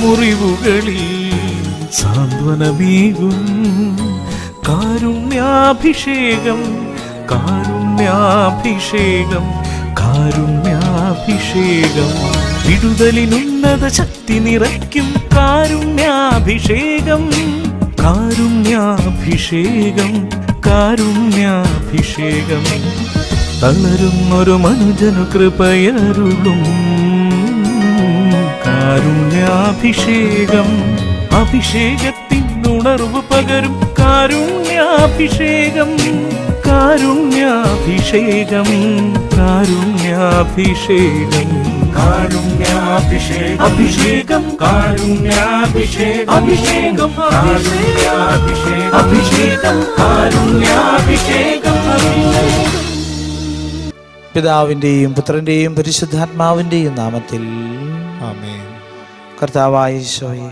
മുറിവുകളിൽ സാന്ത്വനമേകും കാരുണ്യാഭിഷേകം കാരുണ്യാഭിഷേകം കാരുണ്യാഭിഷേകം വിടുതലിനുന്നത ശക്തി നിറയ്ക്കും കാരുണ്യാഭിഷേകം കാരുണ്യാഭിഷേകം കാരുണ്യാഭിഷേകം തളരുന്നൊരു മനുജനു കൃപയരുളും കാരുണ്യാഭിഷേകം അഭിഷേകത്തിനുണർവ് പകരും കാരുണ്യാഭിഷേകം കാരുണ്യാഭിഷേകം കാരുണ്യാഭിഷേകം കാരുണ്യാഭിഷേകം അഭിഷേകം കാരുണ്യാഭിഷേകം അഭിഷേകം കാരുണ്യാഭിഷേകം അഭിഷേകം കാരുണ്യാഭിഷേകം പിതാവിൻ്റെയും പുത്രൻ്റെയും പരിശുദ്ധാത്മാവിൻ്റെയും നാമത്തിൽ ആമേൻ കർത്താവായ ഈശോയെ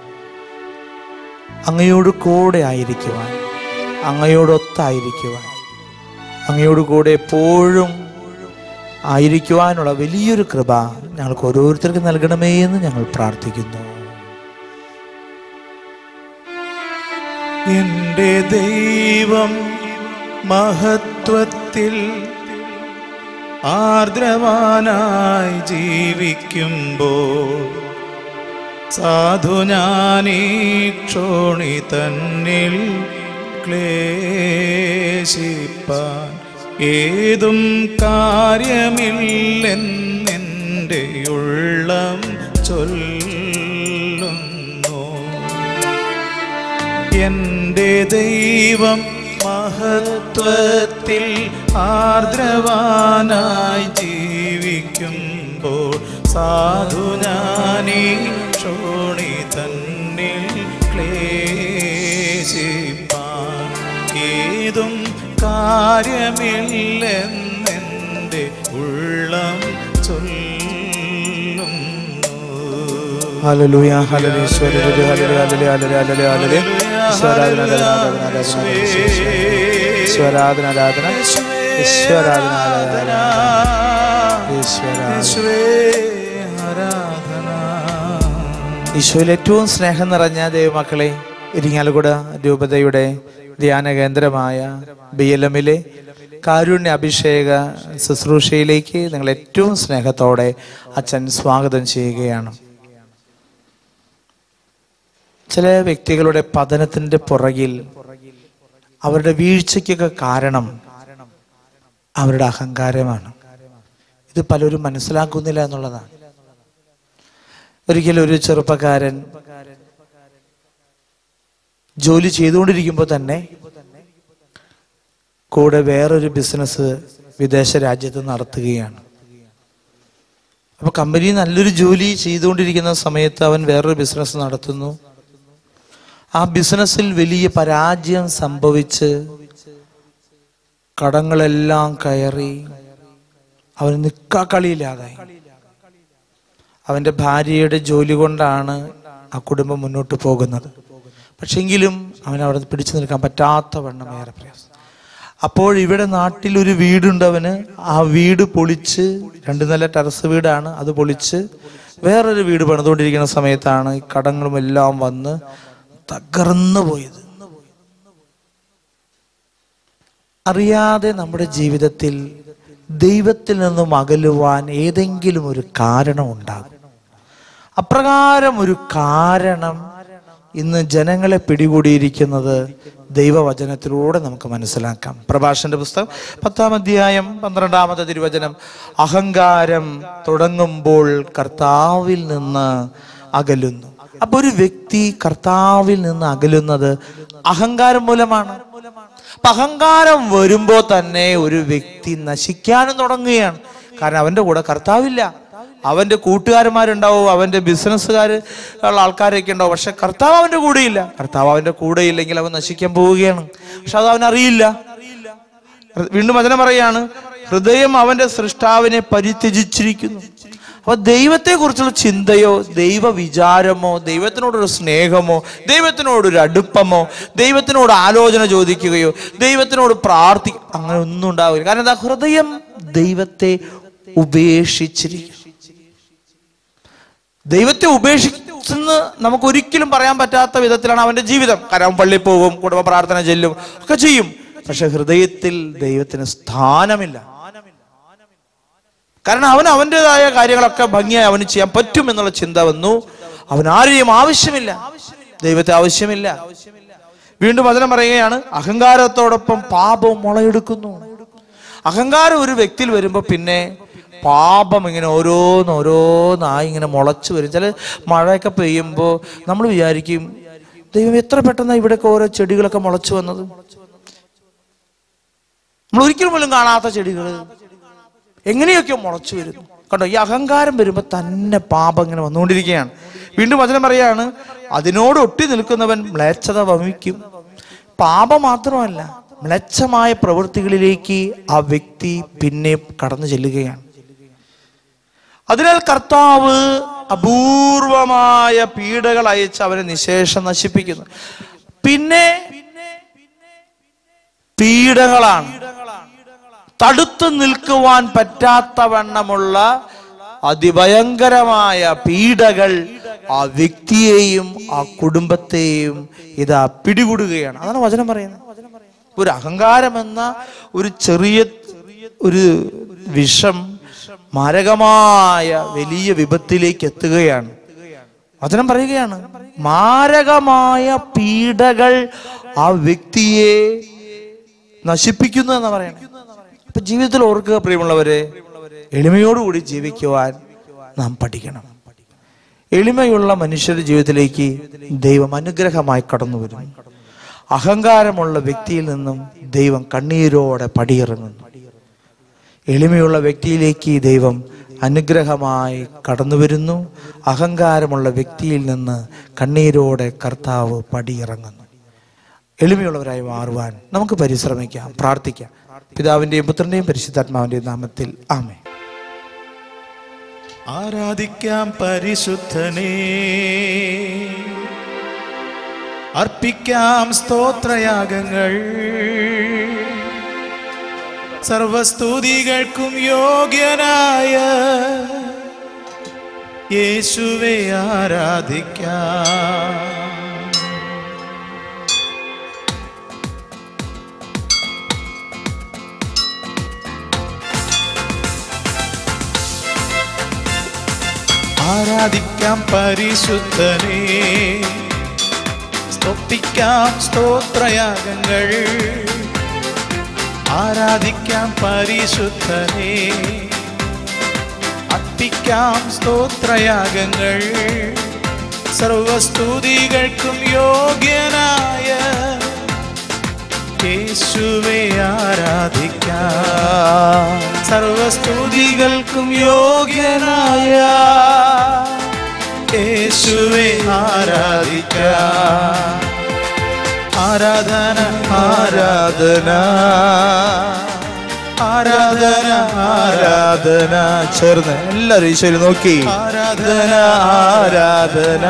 അങ്ങയോട് കൂടെ ആയിരിക്കുവാൻ അങ്ങയോടൊത്തായിരിക്കുവാൻ അങ്ങയോട് കൂടെ എപ്പോഴും ആയിരിക്കുവാനുള്ള വലിയൊരു കൃപ ഞങ്ങൾക്ക് ഓരോരുത്തർക്കും നൽകണമേ എന്ന് ഞങ്ങൾ പ്രാർത്ഥിക്കുന്നു എൻ്റെ ദൈവം മഹത്വത്തിൽ ആർദ്രവാനായി ജീവിക്കുമ്പോൾ സാധു ഞാനീ ക്ഷോണി തന്നിൽ ക്ലേശിപ്പാൻ ഏതും കാര്യമില്ലെന്നെൻ്റെ ഉള്ളം ചൊല്ലുന്നു എന്റെ ദൈവം മഹത്വത്തിൽ ആർദ്രവാനായി ജീവിക്കുമ്പോൾ സാധു ഞാനീ ക്ഷോണി തന്നിൽ ക്ലേശിപ്പാൻ ഏതും കാര്യമില്ലെന്നെൻ്റെ ഉള്ളം ചൊല്ലുന്നു ഹല്ലേലൂയ ഹല്ലേലൂയ ഈശോയെ ഹല്ലേലൂയ ഹല്ലേലൂയ ഹല്ലേലൂയ ഹല്ലേലൂയ ഈശ്വരാധന ആരാധന ഈശ്വരാധന ആരാധന ഈശ്വരാധന ഈശോയിൽ ഏറ്റവും സ്നേഹം നിറഞ്ഞ ദൈവമക്കളെ ഇരിങ്ങാലക്കുട രൂപതയുടെ ധ്യാന കേന്ദ്രമായ ബി എൽ എമ്മിലെ കാരുണ്യ അഭിഷേക ശുശ്രൂഷയിലേക്ക് നിങ്ങൾ ഏറ്റവും സ്നേഹത്തോടെ അച്ഛൻ സ്വാഗതം ചെയ്യുകയാണ് ചില വ്യക്തികളുടെ പതനത്തിന്റെ പുറകിൽ അവരുടെ വീഴ്ചയ്ക്കൊക്കെ കാരണം അവരുടെ അഹങ്കാരമാണ് ഇത് പലരും മനസ്സിലാക്കുന്നില്ല എന്നുള്ളതാണ് ഒരിക്കലും ഒരു ചെറുപ്പക്കാരൻ ജോലി ചെയ്തുകൊണ്ടിരിക്കുമ്പോൾ തന്നെ കൂടെ വേറൊരു ബിസിനസ് വിദേശ രാജ്യത്ത് നടത്തുകയാണ് അപ്പൊ കമ്പനി നല്ലൊരു ജോലി ചെയ്തുകൊണ്ടിരിക്കുന്ന സമയത്ത് അവൻ വേറൊരു ബിസിനസ് നടത്തുന്നു ആ ബിസിനസ്സിൽ വലിയ പരാജയം സംഭവിച്ച് കടങ്ങളെല്ലാം കയറി അവൻ നിക്കാക്കളിയില്ലാതായി അവന്റെ ഭാര്യയുടെ ജോലി കൊണ്ടാണ് ആ കുടുംബം മുന്നോട്ട് പോകുന്നത് പക്ഷെങ്കിലും അവൻ അവിടെ പിടിച്ചു നിൽക്കാൻ പറ്റാത്ത വണ്ണം ഏറെ പ്രയാസം അപ്പോൾ ഇവിടെ നാട്ടിൽ ഒരു വീടുണ്ട് അവന് ആ വീട് പൊളിച്ച് രണ്ട് നില ടെറസ് വീടാണ് അത് പൊളിച്ച് വേറൊരു വീട് പണിതുകൊണ്ടിരിക്കുന്ന സമയത്താണ് ഈ കടങ്ങളും എല്ലാം വന്ന് തകർന്നു പോയത് അറിയാതെ നമ്മുടെ ജീവിതത്തിൽ ദൈവത്തിൽ നിന്നും അകലുവാൻ ഏതെങ്കിലും ഒരു കാരണം ഉണ്ടാകും അപ്രകാരം ഒരു കാരണം ഇന്ന് ജനങ്ങളെ പിടികൂടിയിരിക്കുന്നത് ദൈവവചനത്തിലൂടെ നമുക്ക് മനസ്സിലാക്കാം പ്രഭാഷന്റെ പുസ്തകം പത്താം അധ്യായം പന്ത്രണ്ടാമത്തെ തിരുവചനം അഹങ്കാരം തുടങ്ങുമ്പോൾ കർത്താവിൽ നിന്ന് അകലുന്നു അപ്പൊ ഒരു വ്യക്തി കർത്താവിൽ നിന്ന് അകലുന്നത് അഹങ്കാരം മൂലമാണ് അപ്പൊ അഹങ്കാരം വരുമ്പോ തന്നെ ഒരു വ്യക്തി നശിക്കാനും തുടങ്ങുകയാണ് കാരണം അവന്റെ കൂടെ കർത്താവില്ല അവന്റെ കൂട്ടുകാരന്മാരുണ്ടാവും അവന്റെ ബിസിനസ്സുകാർ ഉള്ള ആൾക്കാരൊക്കെ ഉണ്ടാവും പക്ഷെ കർത്താവ് അവന്റെ കൂടെയില്ല കർത്താവ് അവന്റെ കൂടെ ഇല്ലെങ്കിൽ അവൻ നശിക്കാൻ പോവുകയാണ് പക്ഷെ അത് അവൻ അറിയില്ല വീണ്ടും വചനം പറയാണ് ഹൃദയം അവന്റെ സൃഷ്ടാവിനെ പരിത്യജിച്ചിരിക്കുന്നു അപ്പൊ ദൈവത്തെ കുറിച്ചുള്ള ചിന്തയോ ദൈവ വിചാരമോ ദൈവത്തിനോടൊരു സ്നേഹമോ ദൈവത്തിനോടൊരു അടുപ്പമോ ദൈവത്തിനോട് ആലോചന ചോദിക്കുകയോ ദൈവത്തിനോട് പ്രാർത്ഥി അങ്ങനെ ഒന്നും ഉണ്ടാവില്ല കാരണം എന്താ ഹൃദയം ദൈവത്തെ ഉപേക്ഷിച്ചിരിക്കും ദൈവത്തെ ഉപേക്ഷി എന്ന് നമുക്ക് ഒരിക്കലും പറയാൻ പറ്റാത്ത വിധത്തിലാണ് അവന്റെ ജീവിതം കാരണം അവൻ പള്ളിയിൽ പോകും കുടുംബ പ്രാർത്ഥന ചെല്ലും ഒക്കെ ചെയ്യും പക്ഷെ ഹൃദയത്തിൽ ദൈവത്തിന് സ്ഥാനമില്ല കാരണം അവൻ അവൻ്റെതായ കാര്യങ്ങളൊക്കെ ഭംഗിയായി അവന് ചെയ്യാൻ പറ്റും എന്നുള്ള ചിന്ത വന്നു അവൻ ആരെയും ആവശ്യമില്ല ദൈവത്തെ ആവശ്യമില്ല വീണ്ടും വചനം പറയുകയാണ് അഹങ്കാരത്തോടൊപ്പം പാപം മുളയെടുക്കുന്നു അഹങ്കാരം ഒരു വ്യക്തിയിൽ വരുമ്പോൾ പിന്നെ പാപം ഇങ്ങനെ ഓരോന്ന് ഓരോന്നായി ഇങ്ങനെ മുളച്ചു വരും ചില മഴയൊക്കെ പെയ്യുമ്പോൾ നമ്മൾ വിചാരിക്കും ദൈവം എത്ര പെട്ടെന്ന് ഇവിടെയൊക്കെ ഓരോ ചെടികളൊക്കെ മുളച്ചു വന്നത് നമ്മൾ ഒരിക്കലും പോലും കാണാത്ത ചെടികൾ എങ്ങനെയൊക്കെ മുളച്ചു വരുന്നു കണ്ടോ ഈ അഹങ്കാരം വരുമ്പോൾ തന്നെ പാപം ഇങ്ങനെ വന്നുകൊണ്ടിരിക്കുകയാണ് വീണ്ടും വചനം പറയാണ് അതിനോട് ഒട്ടി നിൽക്കുന്നവൻ മ്ലേച്ഛത വമിക്കും പാപം മാത്രമല്ല മ്ലേച്ഛമായ പ്രവൃത്തികളിലേക്ക് ആ വ്യക്തി പിന്നെ കടന്നു ചെല്ലുകയാണ് അതിനാൽ കർത്താവ് അപൂർവമായ പീഡകൾ അയച്ച് അവനെ നിശേഷം നശിപ്പിക്കുന്നു പിന്നെ പീഡകളാണ് തടുത്തു നിൽക്കുവാൻ പറ്റാത്തവണ്ണമുള്ള അതിഭയങ്കരമായ പീഡകൾ ആ വ്യക്തിയെയും ആ കുടുംബത്തെയും ഇതാ പിടികൂടുകയാണ് അതാണ് വചനം പറയുന്നത് ഒരു അഹങ്കാരം എന്ന ഒരു ചെറിയ ഒരു വിഷം മാരകമായ വലിയ വിപത്തിലേക്ക് എത്തുകയാണ് വചനം പറയുകയാണ് മാരകമായ പീഡകൾ ആ വ്യക്തിയെ നശിപ്പിക്കുന്നു എന്ന് പറയണം അപ്പൊ ജീവിതത്തിൽ ഓർക്കുക പ്രിയമുള്ളവരെ എളിമയോടുകൂടി ജീവിക്കുവാൻ നാം പഠിക്കണം എളിമയുള്ള മനുഷ്യരുടെ ജീവിതത്തിലേക്ക് ദൈവം അനുഗ്രഹമായി കടന്നു വരുന്നു അഹങ്കാരമുള്ള വ്യക്തിയിൽ നിന്നും ദൈവം കണ്ണീരോടെ പടിയിറങ്ങുന്നു എളിമയുള്ള വ്യക്തിയിലേക്ക് ദൈവം അനുഗ്രഹമായി കടന്നു വരുന്നു അഹങ്കാരമുള്ള വ്യക്തിയിൽ നിന്ന് കണ്ണീരോടെ കർത്താവ് പടിയിറങ്ങുന്നു എളിമയുള്ളവരായി മാറുവാൻ നമുക്ക് പരിശ്രമിക്കാം പ്രാർത്ഥിക്കാം പിതാവിന്റെയും പുത്രന്റെയും പരിശുദ്ധാത്മാവിന്റെയും നാമത്തിൽ ആമേ ആരാധിക്കാം പരിശുദ്ധനെ അർപ്പിക്കാം സ്തോത്രയാഗങ്ങൾ സർവസ്തുതികൾക്കും യോഗ്യനായ യേശുവെ ആരാധിക്കാം ആരാധിക്കാം പരിശുദ്ധനെ സ്തോപ്പിക്കാം സ്തോത്രയാഗങ്ങൾ ആരാധിക്കാം പരിശുദ്ധനെ അർപ്പിക്കാം സ്തോത്രയാഗങ്ങൾ സർവസ്തുതികൾക്കും യോഗ്യനായ യേശുവെ ആരാധിക്കാം സർവസ്തുതികൾക്കും യോഗ്യനായ യേശുവെ ആരാധിക്കാം ആരാധന ആരാധന ആരാധന ആരാധന ചേർന്ന് എല്ലാവരും ഈശോയിൽ നോക്കി ആരാധന ആരാധന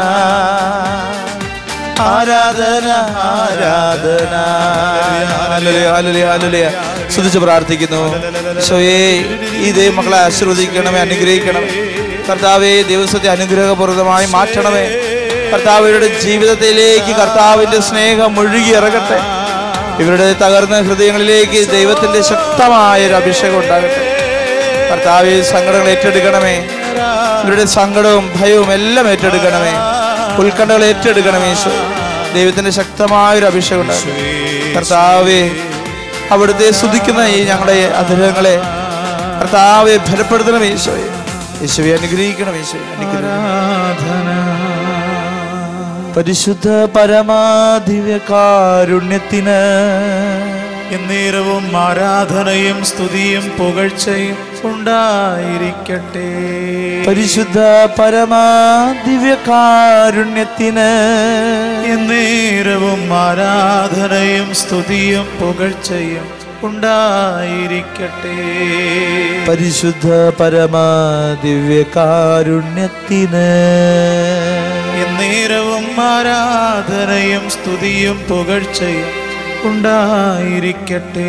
ആരാധന ആരാധന ഹല്ലേലൂയ, ഹല്ലേലൂയ, ഹല്ലേലൂയ. സ്തുതിച്ച് പ്രാർത്ഥിക്കുന്നു ഈശോയെ ഈ ദൈവ മക്കളെ ആശീർവദിക്കണമേ അനുഗ്രഹിക്കണമേ കർത്താവെ ദിവസത്തെ അനുഗ്രഹപൂർവ്വമായി മാറ്റണമേ കർത്താവ് ഇവരുടെ ജീവിതത്തിലേക്ക് കർത്താവിന്റെ സ്നേഹം ഒഴുകി ഇറങ്ങട്ടെ ഇവരുടെ തകർന്ന ഹൃദയങ്ങളിലേക്ക് ദൈവത്തിന്റെ ശക്തമായ ഒരു അഭിഷേകം ഉണ്ടാകട്ടെ കർത്താവ് സങ്കടങ്ങൾ ഏറ്റെടുക്കണമേ ഇവരുടെ സങ്കടവും ഭയവും എല്ലാം ഏറ്റെടുക്കണമേ ഉത്കണ്ഠകൾ ഏറ്റെടുക്കണമേ ഈശോ ദൈവത്തിന്റെ ശക്തമായ ഒരു അഭിഷേകം ഉണ്ടാകട്ടെ കർത്താവെ അവിടുത്തെ സ്തുതിക്കുന്ന ഈ ഞങ്ങളുടെ അധരങ്ങളെ കർത്താവെ ബലപ്പെടുത്തണം ഈശോയെ യേശുവെ അനുഗ്രഹിക്കണം ഈശോയെ അനുഗ്രഹിക്കണം പരിശുദ്ധ പരമാദിവ്യ കാരുണ്യത്തിന് എന്നേരവും ആരാധനയും സ്തുതിയും പുകഴ്ചയും ഉണ്ടായിരിക്കട്ടെ പരിശുദ്ധ പരമാദിവ്യ കാരുണ്യത്തിന് എന്നേരവും ആരാധനയും സ്തുതിയും പുകഴ്ചയും ഉണ്ടായിരിക്കട്ടെ പരിശുദ്ധ പരമാദിവ്യ കാരുണ്യത്തിന് എന്നേരവും ആരാധനയും സ്തുതിയും പുകഴ്ചയും ഉണ്ടായിരിക്കട്ടെ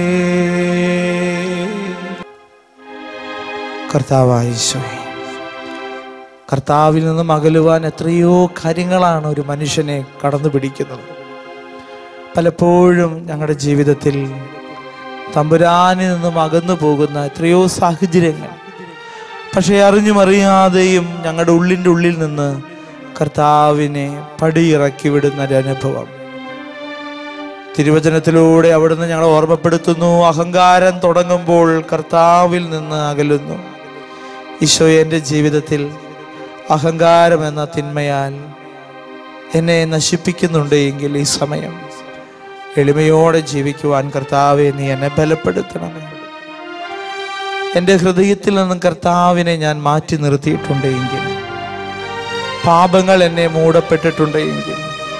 കർത്താവായ ഈശോയെ കർത്താവിൽ നിന്നും അകലുവാൻ എത്രയോ കാര്യങ്ങളാണ് ഒരു മനുഷ്യനെ കടന്നു പിടിക്കുന്നത് പലപ്പോഴും ഞങ്ങളുടെ ജീവിതത്തിൽ തമ്പുരാനിൽ നിന്നും അകന്നു പോകുന്ന എത്രയോ സാഹചര്യങ്ങൾ പക്ഷെ അറിഞ്ഞും അറിയാതെയും ഞങ്ങളുടെ ഉള്ളിൻ്റെ ഉള്ളിൽ നിന്ന് കർത്താവിനെ പടിയിറക്കി വിടുന്ന ഒരു അനുഭവം തിരുവചനത്തിലൂടെ അവിടുന്ന് ഞങ്ങളെ ഓർമ്മപ്പെടുത്തുന്നു അഹങ്കാരം തുടങ്ങുമ്പോൾ കർത്താവിൽ നിന്ന് അകലുന്നു ഈശോ എൻ്റെ ജീവിതത്തിൽ അഹങ്കാരം എന്ന തിന്മയാൽ എന്നെ നശിപ്പിക്കുന്നുണ്ട് എങ്കിൽ ഈ സമയം എളിമയോടെ ജീവിക്കുവാൻ കർത്താവെ നീ എന്നെ ബലപ്പെടുത്തണമേ എൻ്റെ ഹൃദയത്തിൽ നിന്നും കർത്താവിനെ ഞാൻ മാറ്റി നിർത്തിയിട്ടുണ്ട് എങ്കിൽ പാപങ്ങൾ എന്നെ മൂടപ്പെട്ടിട്ടുണ്ട് എങ്കിൽ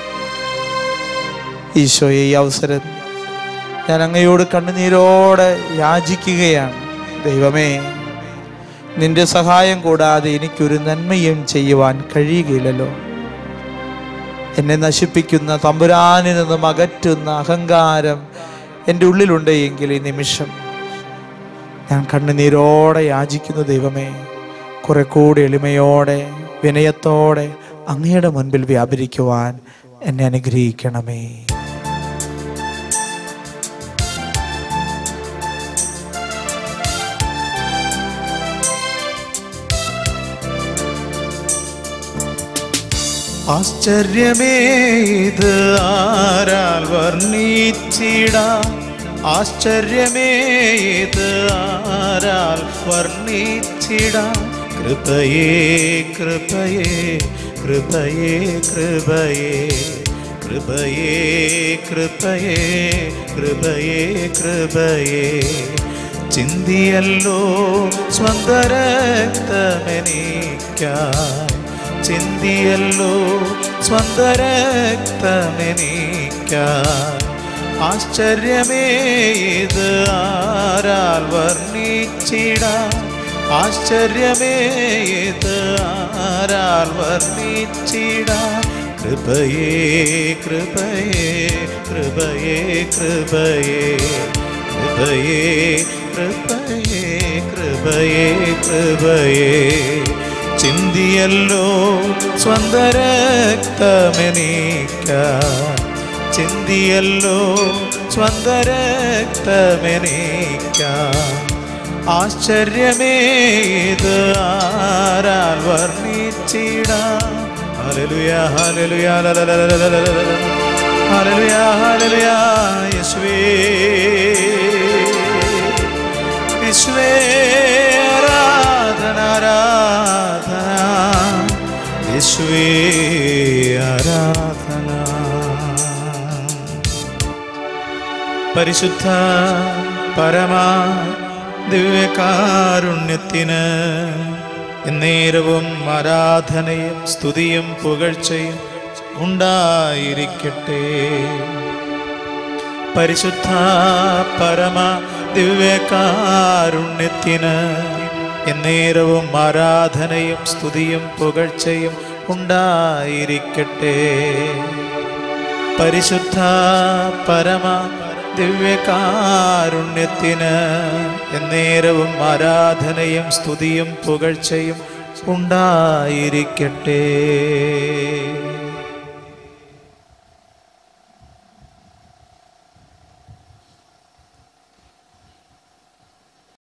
ഈശോയെ ഈ അവസരം ഞാൻ അങ്ങയോട് കണ്ണുനീരോടെ യാചിക്കുകയാണ് ദൈവമേ നിന്റെ സഹായം കൂടാതെ എനിക്കൊരു നന്മയും ചെയ്യുവാൻ കഴിയുകയില്ലല്ലോ എന്നെ നശിപ്പിക്കുന്ന തമ്പുരാനിൽ നിന്നും അകറ്റുന്ന അഹങ്കാരം എൻ്റെ ഉള്ളിലുണ്ട് എങ്കിൽ ഈ നിമിഷം ഞാൻ കണ്ണുനീരോടെ യാചിക്കുന്നു ദൈവമേ കുറെ കൂടി എളിമയോടെ വിനയത്തോടെ അങ്ങയുടെ മുൻപിൽ വ്യാപരിക്കുവാൻ എന്നെ അനുഗ്രഹിക്കണമേ ആശ്ചര്യമേ ഇത് ആരാൽ വർണ്ണിച്ചിടാം ആശ്ചര്യമേ ഇത് ആരാൽ വർണ്ണിച്ചിടാം കൃപയേ കൃപയേ കൃപയേ കൃപയേ കൃപയേ കൃപയേ കൃപയേ കൃപയേ ചിന്തിയല്ലോ സ്വന്തരക്തമെനിക്കായി ചിന്തിയല്ലോ സ്വന്തരക്തമെനിക്കായി ആശ്ചര്യമേ ഇത് ആരാൽ വർണ്ണിച്ചിടാം ആശ്ചര്യമേ ഇത് ആരാൽ വർണ്ണിച്ചിടാം കൃപയേ കൃപയേ കൃപയേ കൃപയേ കൃപയേ കൃപയേ കൃപയേ കൃപയേ ചിന്തിയല്ലോ സ്വന്തരക്തമെനിക്ക ചിന്തിയല്ലോ സ്വന്തരക്തമെനിക്ക ആശ്ചര്യമേ ഇത് ആരാൽ വർണ്ണിച്ചിടാം ഹല്ലേലൂയ ഹല്ലേലൂയ ലലലലലലലല. ഹല്ലേലൂയ ഹല്ലേലൂയ യേശുവേ യേശുവേ ആരാധന ആരാധന യേശുവേ ആരാധന പരിശുദ്ധ പരമാ ദിവ്യകാരുണ്യത്തിന് എന്നേരവും ആരാധനയും സ്തുതിയും പുകഴ്ചയും ഉണ്ടായിരിക്കട്ടെ പരിശുദ്ധ പരമ ദിവ്യകാരുണ്യത്തിന് എന്നേരവും ആരാധനയും സ്തുതിയും പുകഴ്ചയും ഉണ്ടായിരിക്കട്ടെ പരിശുദ്ധ പരമ ദിവ്യകാരുണ്യത്തിന് എന്നേരവും ആരാധനയും സ്തുതിയും പുകഴ്ചയും ഉണ്ടായിരിക്കട്ടെ